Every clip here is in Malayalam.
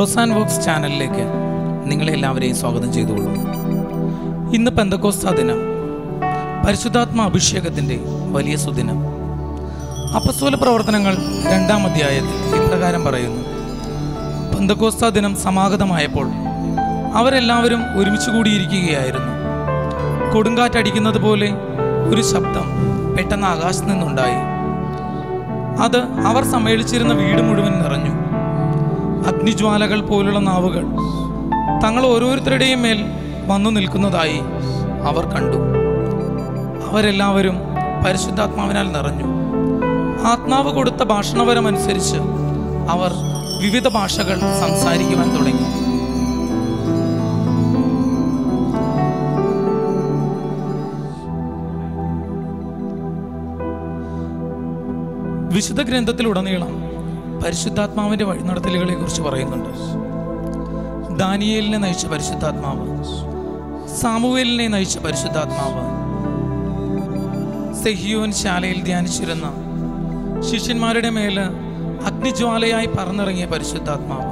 റോസ് ആൻഡ് വോക്സ് ചാനലിലേക്ക് നിങ്ങളെ എല്ലാവരെയും സ്വാഗതം ചെയ്തുകൊള്ളു ഇന്ന് പെന്തക്കോസ്ത ദിനം പരിശുദ്ധാത്മ അഭിഷേകത്തിൻ്റെ വലിയ സുദിനം അപ്പസ്തോല പ്രവർത്തനങ്ങൾ രണ്ടാം അധ്യായത്തിൽ ഇപ്രകാരം പറയുന്നു പെന്തക്കോസ്ത ദിനം സമാഗതമായപ്പോൾ അവരെല്ലാവരും ഒരുമിച്ച് കൂടിയിരിക്കുകയായിരുന്നു കൊടുങ്കാറ്റടിക്കുന്നത് പോലെ ഒരു ശബ്ദം പെട്ടെന്ന് ആകാശത്ത് നിന്നുണ്ടായി അത് അവർ സമ്മേളിച്ചിരുന്ന വീട് മുഴുവൻ നിറഞ്ഞു അഗ്നിജ്വാലകൾ പോലുള്ള നാവുകൾ തങ്ങൾ ഓരോരുത്തരുടെയും മേൽ വന്നു നിൽക്കുന്നതായി അവർ കണ്ടു അവരെല്ലാവരും പരിശുദ്ധാത്മാവിനാൽ നിറഞ്ഞു ആത്മാവ് കൊടുത്ത ഭാഷണവരമനുസരിച്ച് അവർ വിവിധ ഭാഷകൾ സംസാരിക്കുവാൻ തുടങ്ങി വിശുദ്ധ ഗ്രന്ഥത്തിലുടനീളം പരിശുദ്ധാത്മാവിന്റെ വഴിനടത്തലുകളെ കുറിച്ച് പറയുന്നുണ്ട് ദാനിയേലിനെ നയിച്ച പരിശുദ്ധാത്മാവ് സാമുവേലിനെ നയിച്ച പരിശുദ്ധാത്മാവ് സെഹിയോൻ ശാലയിൽ ധ്യാനിച്ചിരുന്ന ശിഷ്യന്മാരുടെ മേല് അഗ്നിജ്വാലയായി പറന്നിറങ്ങിയ പരിശുദ്ധാത്മാവ്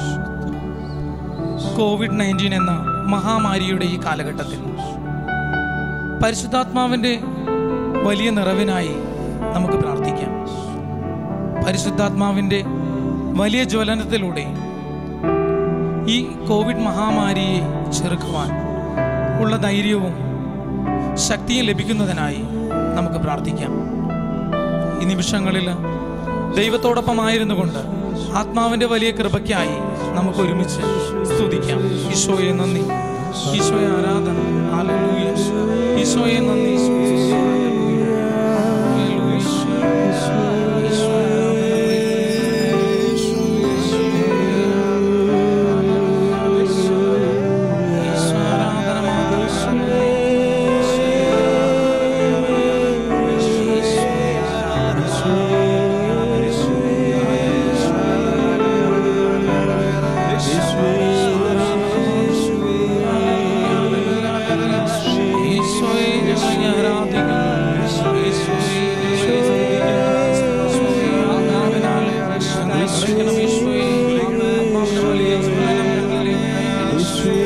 കോവിഡ് നയൻറ്റീൻ എന്ന മഹാമാരിയുടെ ഈ കാലഘട്ടത്തിൽ പരിശുദ്ധാത്മാവിൻ്റെ വലിയ നിറവിനായി നമുക്ക് പ്രാർത്ഥിക്കാം പരിശുദ്ധാത്മാവിൻ്റെ വലിയ ജ്വലനത്തിലൂടെ ഈ കോവിഡ് മഹാമാരിയെ ചെറുക്കുവാൻ ഉള്ള ധൈര്യവും ശക്തിയും ലഭിക്കുന്നതിനായി നമുക്ക് പ്രാർത്ഥിക്കാം ഈ നിമിഷങ്ങളിൽ ദൈവത്തോടൊപ്പമായിരുന്നു കൊണ്ട് ആത്മാവിൻ്റെ വലിയ കൃപയ്ക്കായി നമുക്ക് ഒരുമിച്ച് സ്തുതിക്കാം ഈശോയെ നന്ദി ഈശോയെ ആരാധന ഹല്ലേലൂയ ഈശോയെ നന്ദി ഹല്ലേലൂയ. ഈശോയെ ആരാധന മാത്രമേ ഈശോയെ ഞങ്ങളെ ആരാധിക്കുന്നു. ഈശോയെ ഞങ്ങളെ സ്തുതിക്കുന്നു. ഈശോയെ ആത്മാവിനാൽ ഞങ്ങളെ നിറയ്ക്കണം. ഈശോയെ ആത്മാവിന്റെ വലിയ ജ്വലനം ഞങ്ങളിലേക്ക്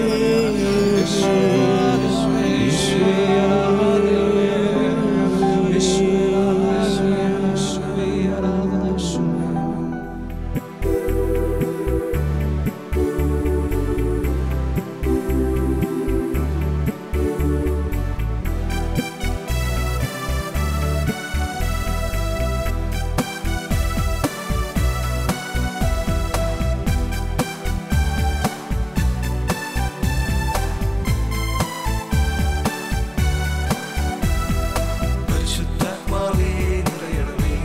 പരിശുദ്ധാത്മാവേ നിറയണമേ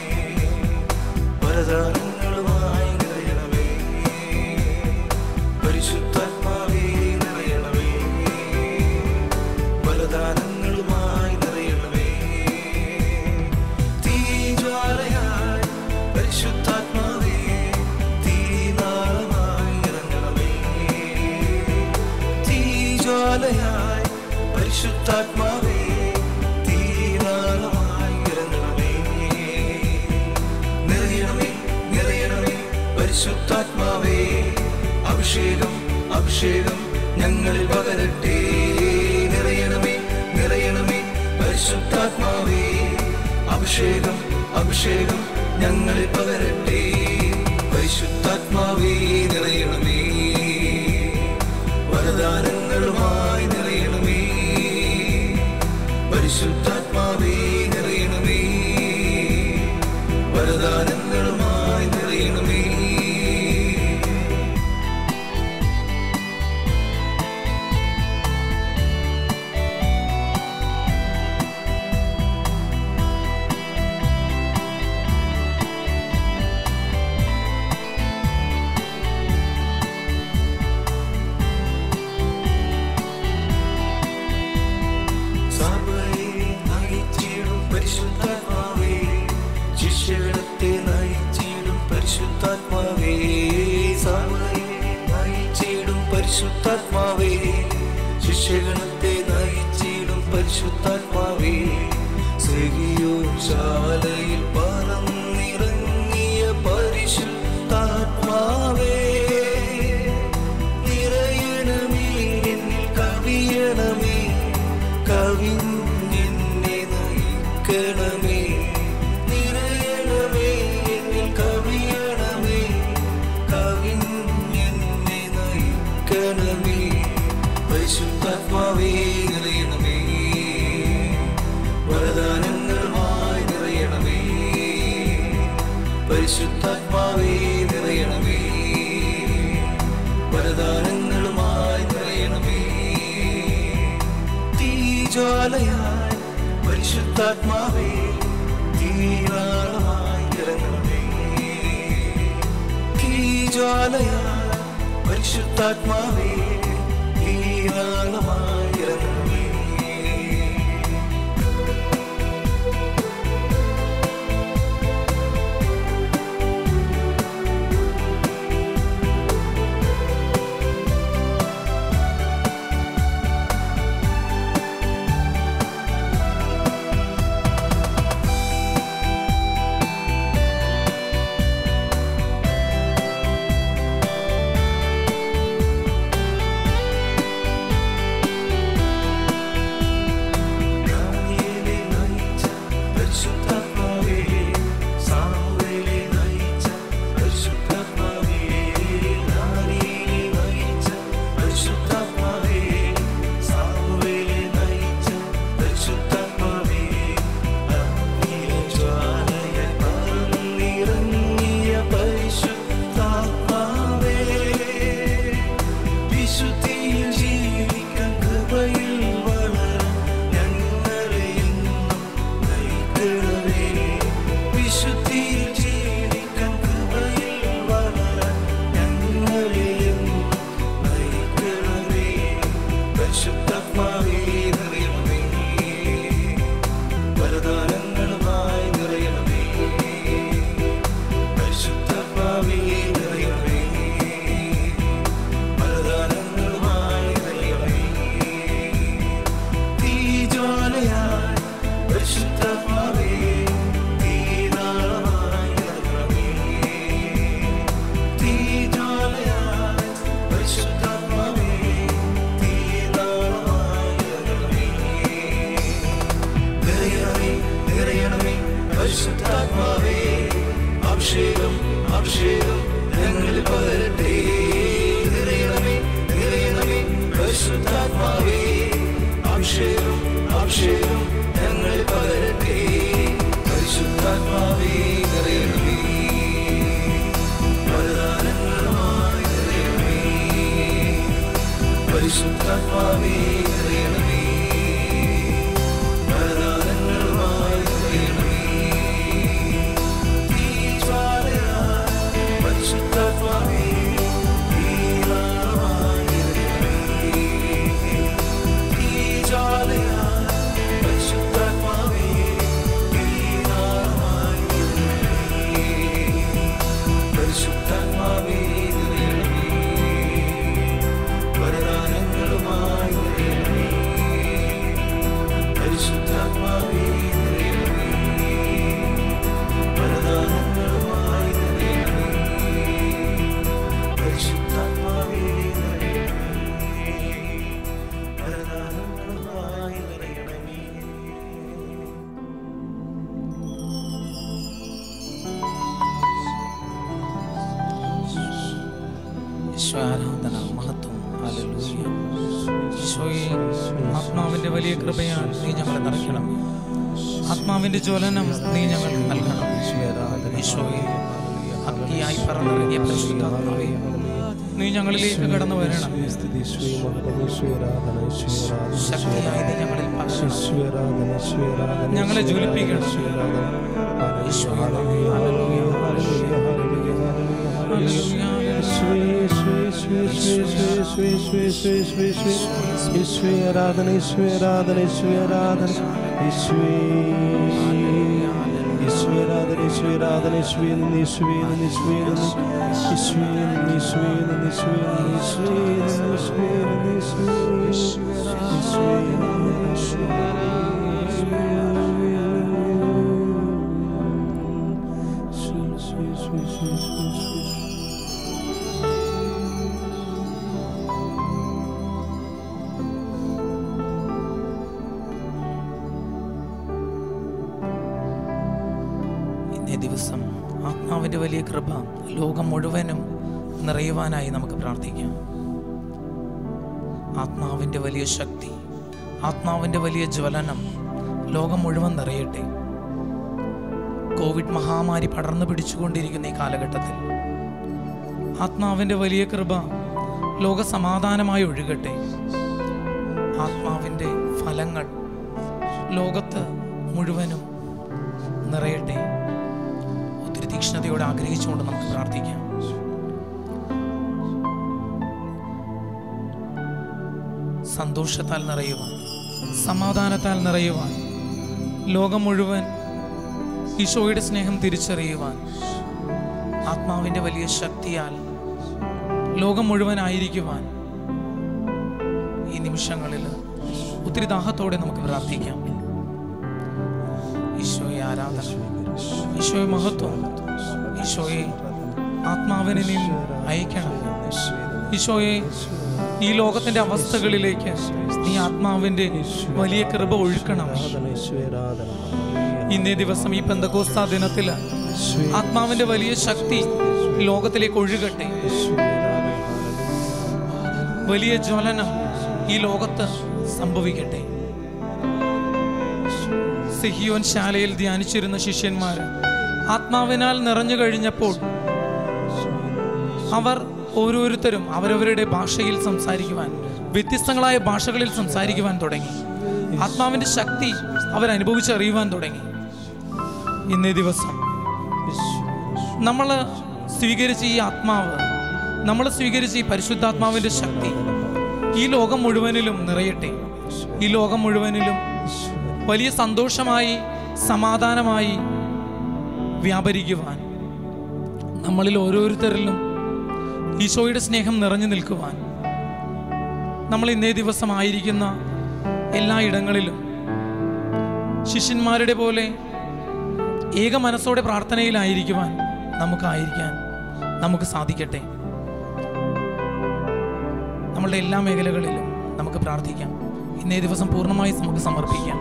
വരദാനങ്ങളുമായി നിറയണമേ പരിശുദ്ധാത്മാവേ നിറയണമേ വരദാനങ്ങളുമായി നിറയണമേ തീജ്വാലയായി പരിശുദ്ധാത്മാവേ തീനാളമായി ഇറങ്ങണമേ തീജ്വാലയായി പരിശുദ്ധാത്മാവേ തീനാളമായി ഇറങ്ങണമേ നിറയണമേ നിറയണമേ പരിശുദ്ധാത്മാവേ അഭിഷേകം അഭിഷേകം ഞങ്ങളിൽ പകരട്ടെ നിറയണമേ നിറയണമേ പരിശുദ്ധാത്മാവേ അഭിഷേകം അഭിഷേകം ഞങ്ങളിൽ പകരട്ടെ പരിശുദ്ധാത്മാവേ നിറയണമേ വരദാനങ്ങളുമായി നിറയണമേ പരിശുദ്ധാത്മാവേ നിറയണമേ വരദാനങ്ങളുമായി നിറയണമേ സഭയെ നയിച്ചിടും പരിശുദ്ധാത്മാവേ ശിഷ്യഗണത്തെ നയിച്ചിടും പരിശുദ്ധാത്മാവേ സഭയെ നയിച്ചിടും പരിശുദ്ധാത്മാവേ ശിഷ്യഗണത്തെ നയിച്ചിടും പരിശുദ്ധാത്മാവേ സെഹിയോ ശാലയിൽ പറന്നിറങ്ങിയ പരിശുദ്ധാത്മാവേ കവിഞ്ഞെന്നെ നയിക്കണമേ നിറയണമേ എന്നിൽ കവിയണമേ കവിഞ്ഞെന്നെ നയിക്കണമേ പരിശുദ്ധാത്മാവേ നിറയണമേ വരദാനങ്ങളുമായി നിറയണമേ പരിശുദ്ധാത്മാവേ നിറയണമേ വരദാനങ്ങളുമായി നിറയണമേ തീജ്വാലയായി പരിശുദ്ധാത്മാവേ തീരാളമായി ഇറങ്ങണമേ തീജ്വാലയായി പരിശുദ്ധാത്മാവേ തീരാളമായി ഇറങ്ങണമേ ദാനിയേലെ നയിച്ച പരിശുദ്ധാത്മാവേ, സാമുവേലെ നയിച്ച പരിശുദ്ധാത്മാവേ, ദാനിയേലെ നയിച്ച പരിശുദ്ധാത്മാവേ, സാമുവേലെ നയിച്ച പരിശുദ്ധാത്മാവേ, അഗ്നിയിലെ ജ്വാലയായി പറന്നിറങ്ങിയ പരിശുദ്ധാത്മാവേ, വിശുദ്ധിയിൽ ജീവിക്കാൻ കൃപയിൽ വളരാൻ ഞങ്ങളെ എന്നും നയിക്കണമേ. വിശുദ്ധിയിൽ ജീവിക്കാൻ കൃപയിൽ വളരാൻ ഞങ്ങളെ എന്നും നയിക്കണമേ. പരിശുദ്ധാത്മാവേ നിറയണമേ. വരദാനങ്ങളുമായി നിറയണമേ. പരിശുദ്ധാത്മാവേ നിറയണമേ. വരദാനങ്ങളുമായി നിറയണമേ. തീജ്വാലയായി പരിശുദ്ധാത്മാവേ, തീനാളമായി ഇറങ്ങണമേ. തീജ്വാലയായി പരിശുദ്ധാത്മാവേ, തീനാളമായി ഇറങ്ങണമേ. നിറയണമേ, നിറയണമേ, പരിശുദ്ധാത്മാവേ അഭിഷേകം അഭിഷേകം ഞങ്ങളിൽ പകരട്ടെ നിറയണമേ നിറയണമേ പരിശുദ്ധാത്മാവേ അഭിഷേകം അഭിഷേകം ഞങ്ങളിൽ പകരട്ടെ പരിശുദ്ധാത്മാവേ നിറയണമേ വരദാനങ്ങളുമായി നിറയണമേ പരിശുദ്ധാത്മാവേ നിറയണമേ വരദാനങ്ങളുമായി നിറയണമേ തീജ്വാലയായി പരിശുദ്ധാത്മാവേ തീരാളമായി നിറയണമേ. തീജ്വാലയായി പരിശുദ്ധാത്മാവേ തീരാളമായി നിറയണമേ. പരിശുദ്ധാത്മാവേ നിറയണമേ. വരദാനങ്ങളുമായി നിറയണമേ. പരിശുദ്ധാത്മാവേ നിറയണമേ. വരദാനങ്ങളുമായി നിറയണമേ. പരിശുദ്ധാത്മാവേ നിറയണമേ. വരദാനങ്ങളുമായി നിറയണമേ. ഈശോ ആരാധന മഹത്വം ഹല്ലേലൂയ. ഈശോയെ ആത്മാവിന്റെ വലിയ കൃപയാൽ നീ ഞങ്ങളെ നിറയ്ക്കണം ആത്മാവിന്റെ ജ്വലനം നീ ഞങ്ങൾക്ക് നൽകണം ഈശോയെ അഗ്നിയായി പറന്നിറങ്ങിയ പരിശുദ്ധാത്മാവേ നീ ഞങ്ങളിലേക്ക് കടന്നു വരണം ശക്തിയായി നീ ഞങ്ങളിൽ പകരണം ഞങ്ങളെ ജ്വലിപ്പിക്കണം ഈശോയെ നന്ദി. ഹല്ലേലൂയ, ഹല്ലേലൂയ, ഹല്ലേലൂയ, ആരാധന ഈശ്വരാധന ഈശ്വരാധന ഈശ്വരാധന ഈശ്വരാധന ഈശ്വരൻ ഈശ്വരൻ ഈശ്വരൻ ഈശ്വരൻ ഈശ്വരൻ ഈശ്വരൻ ഈശ്വരൻ ഈശ്വരൻ ഈ ദിവസം ആത്മാവിൻ്റെ വലിയ കൃപ ലോകം മുഴുവനും നിറയുവാനായി നമുക്ക് പ്രാർത്ഥിക്കാം ആത്മാവിൻ്റെ വലിയ ശക്തി ആത്മാവിൻ്റെ വലിയ ജ്വലനം ലോകം മുഴുവൻ നിറയട്ടെ കോവിഡ് മഹാമാരി പടർന്നു പിടിച്ചുകൊണ്ടിരിക്കുന്ന ഈ കാലഘട്ടത്തിൽ ആത്മാവിൻ്റെ വലിയ കൃപ ലോക സമാധാനമായി ഒഴുകട്ടെ ആത്മാവിൻ്റെ ഫലങ്ങൾ ലോകത്ത് മുഴുവനും നിറയട്ടെ ഒത്തിരി തീക്ഷ്ണതയോടെ ആഗ്രഹിച്ചുകൊണ്ട് നമുക്ക് പ്രാർത്ഥിക്കാം സന്തോഷത്താൽ നിറയുവാൻ സമാധാനത്താൽ നിറയുവാൻ ലോകം മുഴുവൻ ഈശോയുടെ സ്നേഹം തിരിച്ചറിയുവാൻ ആത്മാവിൻ്റെ വലിയ ശക്തിയാൽ ലോകം മുഴുവൻ ആയിരിക്കുവാൻ ഈ നിമിഷങ്ങളിൽ ഒത്തിരി ദാഹത്തോടെ നമുക്ക് പ്രാർത്ഥിക്കാം ഈശോയെ ആരാധന ഈശോയെ മഹത്വം ഈശോയെ ആത്മാവിനെ നീ അയക്കണം ഈശോയെ ഈ ലോകത്തിന്റെ അവസ്ഥകളിലേക്ക് നീ ആത്മാവിന്റെ വലിയ കൃപ ഒഴുക്കണം ഇന്നേ ദിവസം ഈ പെന്തകോസ്ത ദിനത്തില് ആത്മാവിന്റെ വലിയ ശക്തി ഈ ലോകത്തിലേക്ക് ഒഴുകട്ടെ വലിയ ജ്വലനം ഈ ലോകത്ത് സംഭവിക്കട്ടെ സിഹിയോൻ ശാലയിൽ ധ്യാനിച്ചിരുന്ന ശിഷ്യന്മാര് ആത്മാവിനാൽ നിറഞ്ഞു കഴിഞ്ഞപ്പോൾ അവർ ഓരോരുത്തരും അവരവരുടെ ഭാഷയിൽ സംസാരിക്കുവാൻ വ്യത്യസ്തങ്ങളായ ഭാഷകളിൽ സംസാരിക്കുവാൻ തുടങ്ങി ആത്മാവിന്റെ ശക്തി അവരനുഭവിച്ചറിയുവാൻ തുടങ്ങി ഇന്നേ ദിവസം നമ്മൾ സ്വീകരിച്ച ഈ ആത്മാവ് നമ്മൾ സ്വീകരിച്ച ഈ പരിശുദ്ധാത്മാവിന്റെ ശക്തി ഈ ലോകം മുഴുവനിലും നിറയട്ടെ ഈ ലോകം മുഴുവനിലും വലിയ സന്തോഷമായി സമാധാനമായി വ്യാപരിക്കുവാൻ നമ്മളിൽ ഓരോരുത്തരിലും ഈശോയുടെ സ്നേഹം നിറഞ്ഞു നിൽക്കുവാൻ നമ്മൾ ഇന്നേ ദിവസം ആയിരിക്കുന്ന എല്ലാ ഇടങ്ങളിലും ശിഷ്യന്മാരുടെ പോലെ ഏക മനസ്സോടെ പ്രാർത്ഥനയിലായിരിക്കുവാൻ നമുക്കായിരിക്കാൻ നമുക്ക് സാധിക്കട്ടെ നമ്മളുടെ എല്ലാ മേഖലകളിലും നമുക്ക് പ്രാർത്ഥിക്കാം ഇന്നേ ദിവസം പൂർണ്ണമായി നമുക്ക് സമർപ്പിക്കാം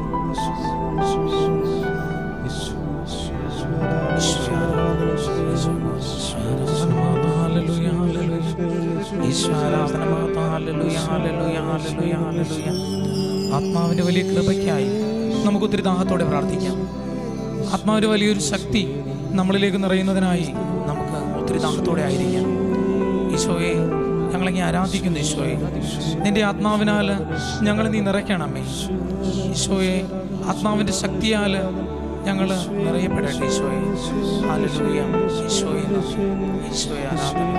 ഹല്ലേലൂയ, ഹല്ലേലൂയ. ഈശ്വരാധന മഹത്വം. Hallelujah, hallelujah, hallelujah, hallelujah. ആത്മാവിന്റെ വലിയ കൃപയ്ക്കായി നമുക്ക് ഒത്തിരി ദാഹത്തോടെ പ്രാർത്ഥിക്കാം ആത്മാവിന്റെ വലിയൊരു ശക്തി നമ്മളിലേക്ക് നിറയുന്നതിനായി നമുക്ക് ഒത്തിരി ദാഹത്തോടെ ആയിരിക്കാം ഈശോയെ ഞങ്ങളെങ്ങനെ ആരാധിക്കുന്നു ഈശോയെ നിന്റെ ആത്മാവിനാൽ ഞങ്ങൾ നീ നിറയ്ക്കണമേ ഈശോയെ ആത്മാവിന്റെ ശക്തിയാൽ ഞങ്ങൾ നിറയപ്പെടട്ടെ ഈശോയെ ഹല്ലേലൂയ ഈശോയെ നന്ദി. ഈശോയെ ആരാധന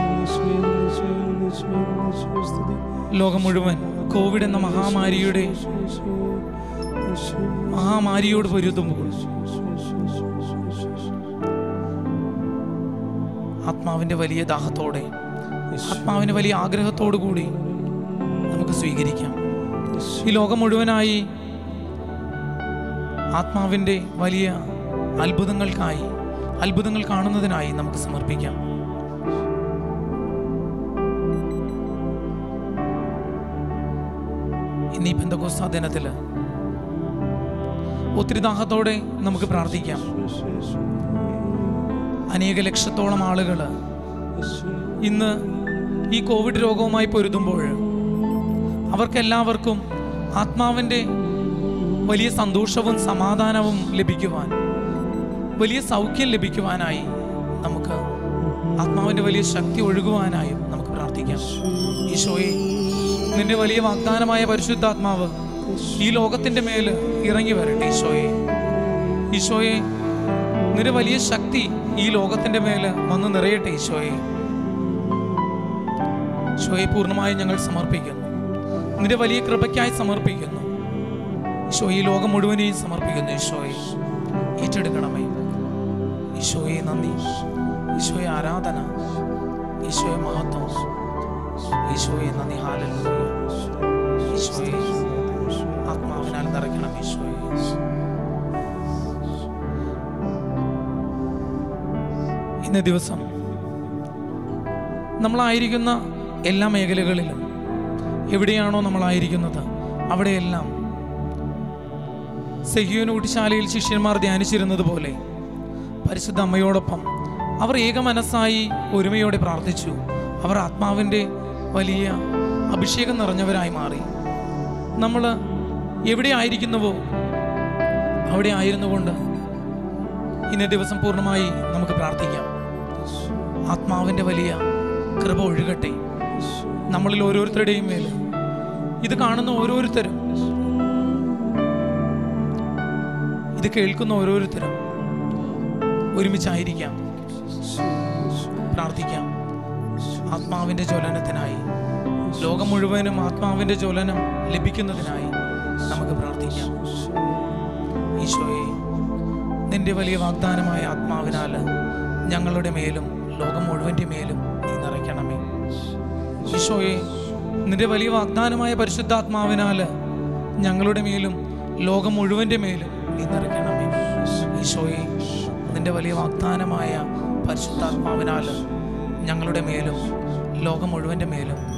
ലോകം മുഴുവൻ കോവിഡ് എന്ന മഹാമാരിയുടെ മഹാമാരിയോട് പൊരുതുമ്പോൾ ആത്മാവിന്റെ വലിയ ദാഹത്തോടെ ആത്മാവിന്റെ വലിയ ആഗ്രഹത്തോടു കൂടി നമുക്ക് സ്വീകരിക്കാം ഈ ലോകം മുഴുവനായി ആത്മാവിന്റെ വലിയ അത്ഭുതങ്ങൾക്കായി അത്ഭുതങ്ങൾ കാണുന്നതിനായി നമുക്ക് സമർപ്പിക്കാം ഇന്ന് ഈ പെന്തക്കോസ്താ ദിനത്തില് ഒത്തിരി ദാഹത്തോടെ നമുക്ക് പ്രാർത്ഥിക്കാം അനേക ലക്ഷത്തോളം ആളുകൾ ഇന്ന് ഈ കോവിഡ് രോഗവുമായി പൊരുതുമ്പോൾ അവർക്കെല്ലാവർക്കും ആത്മാവിൻ്റെ വലിയ സന്തോഷവും സമാധാനവും ലഭിക്കുവാൻ വലിയ സൗഖ്യം ലഭിക്കുവാനായി നമുക്ക് ആത്മാവിൻ്റെ വലിയ ശക്തി ഒഴുകുവാനായും നമുക്ക് പ്രാർത്ഥിക്കാം ഈശോയെ നിന്റെ വലിയ വാഗ്ദാനമായ പരിശുദ്ധാത്മാവ് ഈ ലോകത്തിൻ്റെ മേൽ ഇറങ്ങി വരട്ടെ ഈശോയെ ഈശോയെ നിന്റെ വലിയ ശക്തി ഈ ലോകത്തിൻ്റെ മേൽ വന്ന് നിറയട്ടെ ഈശോയെ ഈശോയെ പൂർണ്ണമായി ഞങ്ങൾ സമർപ്പിക്കുന്നു നിന്റെ വലിയ കൃപയ്ക്കായി സമർപ്പിക്കുന്നു ഈശോ ഈ ലോകം മുഴുവനെയും സമർപ്പിക്കുന്നു ഈശോയെ ഏറ്റെടുക്കണമേ ഈശോയെ നന്ദി ഈശോയെ ആരാധന ഈശോയെ മഹത്വം ഈശോയെ നന്ദി ഹാലൂയ ഈശോയെ ആത്മാവിനാൽ നിറയ്ക്കണം ഈശോയെ ഇന്ന ദിവസം നമ്മളായിരിക്കുന്ന എല്ലാ മേഖലകളിലും എവിടെയാണോ നമ്മളായിരിക്കുന്നത് അവിടെയെല്ലാം സെഹിയോൻ ഊട്ടിശാലയിൽ ശിഷ്യന്മാർ ധ്യാനിച്ചിരുന്നത് പോലെ പരിശുദ്ധ അമ്മയോടൊപ്പം അവർ ഏകമനസ്സായി ഒരുമയോടെ പ്രാർത്ഥിച്ചു അവർ ആത്മാവിൻ്റെ വലിയ അഭിഷേകം നിറഞ്ഞവരായി മാറി നമ്മൾ എവിടെ ആയിരിക്കുന്നുവോ അവിടെ ആയിരുന്നുകൊണ്ട് ഇന്നേ ദിവസം പൂർണ്ണമായി നമുക്ക് പ്രാർത്ഥിക്കാം ആത്മാവിൻ്റെ വലിയ കൃപ ഒഴുകട്ടെ നമ്മളിൽ ഓരോരുത്തരുടെയും മേൽ ഇത് കാണുന്ന ഓരോരുത്തരും ഇത് കേൾക്കുന്ന ഓരോരുത്തരും ഒരുമിച്ചായിരിക്കാം പ്രാർത്ഥിക്കാം ആത്മാവിൻ്റെ ജ്വലനത്തിനായി ലോകം മുഴുവനും ആത്മാവിൻ്റെ ജ്വലനം ലഭിക്കുന്നതിനായി നമുക്ക് പ്രാർത്ഥിക്കാം ഈശോയെ നിന്റെ വലിയ വാഗ്ദാനമായ ആത്മാവിനാൽ ഞങ്ങളുടെ മേലും ലോകം മുഴുവൻ്റെ മേലും നീ നിറയ്ക്കണമേ ഈശോയെ നിന്റെ വലിയ വാഗ്ദാനമായ പരിശുദ്ധാത്മാവിനാൽ ഞങ്ങളുടെ മേലും ലോകം മുഴുവൻ്റെ മേലും നീ നിറയ്ക്കണമേ ഈശോയെ നിന്റെ വലിയ വാഗ്ദാനമായ പരിശുദ്ധാത്മാവിനാൽ ഞങ്ങളുടെ മേലും ലോകം മുഴുവൻ്റെ മേലും